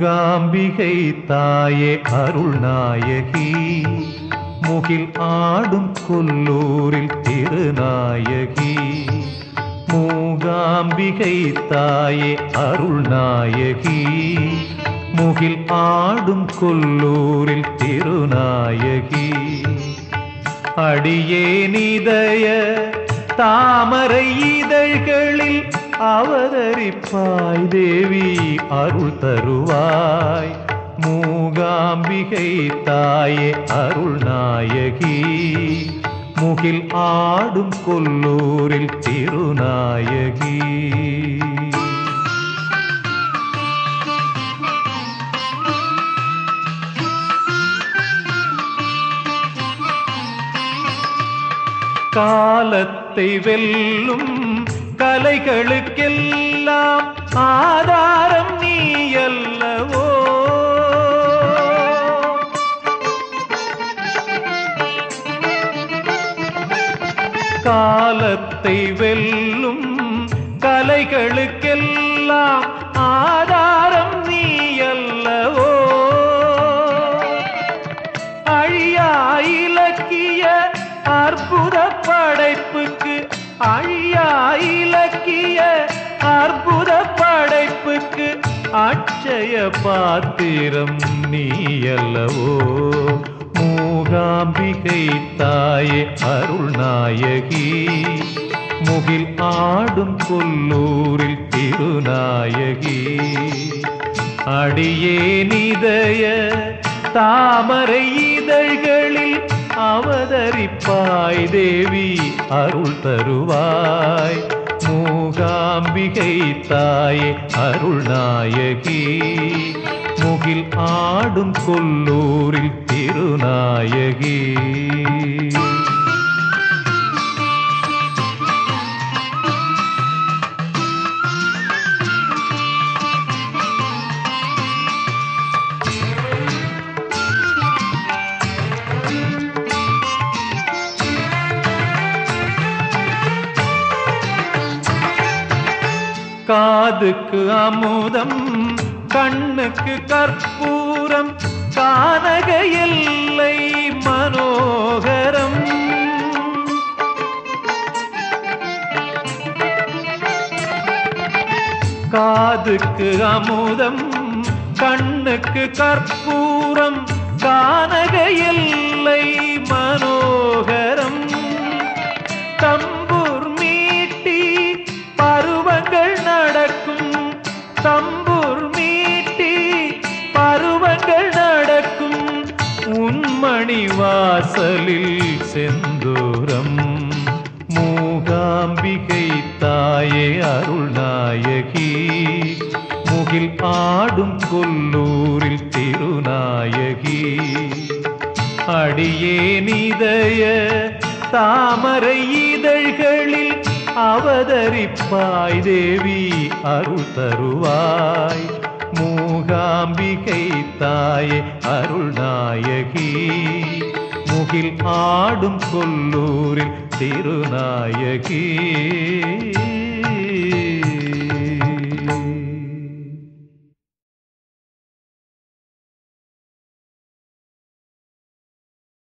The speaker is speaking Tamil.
மூகாம்பிகை தாயே அருள்நாயகி முகில் ஆடும் கொல்லூரில் திருநாயகி மூகாம்பிகை தாயே அருள்நாயகி முகில் ஆடும் கொல்லூரில் திருநாயகி அடியே நிதய தாமரை இதழ்களில் அவதரிப்பாய் தேவி அருள் தருவாய் மூகாம்பிகை தாயே அருள் நாயகி முகில் ஆடும் கொல்லூரில் திருநாயகி காலத்தை வெல்லும் கலைகளுக்கெல்லாம் ஆதாரம் நீ அல்லவோ காலத்தை வெல்லும் கலைகளுக்கெல்லாம் ஆதாரம் நீ அல்லவோ அழியா இலக்கிய அற்புத படைப்புக்கு அழியா இலக்கிய அற்புத படைப்புக்கு அட்சய பாத்திரம் நீ அல்லவோ மூகாம்பிகை தாயே அருள்நாயகி முகில் ஆடும் கொல்லூரில் திருநாயகி அடியே நிதய தாமரை இதழ்களில் அவதரிப்பாய் தேவி அருள் தருவாய் மூகாம்பிகை தாயே அருள்நாயகி முகில் ஆடும் கொல்லூரில் திருநாயகி காதுக்கு அமுதம் கண்ணுக்கு கற்பூரம் கானக எல்லை மனோகரம் காதுக்கு அமுதம் கண்ணுக்கு கற்பூரம் கானக எல்லை மனோகரம் தம்பூர் மீட்டி பருவங்கள் நடக்கும் தம்பூர் மீட்டி பருவங்கள் நடக்கும் உன்மணி வாசலில் செந்தூரம் மூகாம்பிகை தாயே அருள்நாயகி முகில் ஆடும் கொல்லூரில் திருநாயகி அடியே நிதய தாமரை இதழ்களில் அவதரிப்பாய் தேவி அருள் தருவாய் மூகாம்பிகை தாயே அருள்நாயகி முகில் ஆடும் கொல்லூரில் திருநாயகி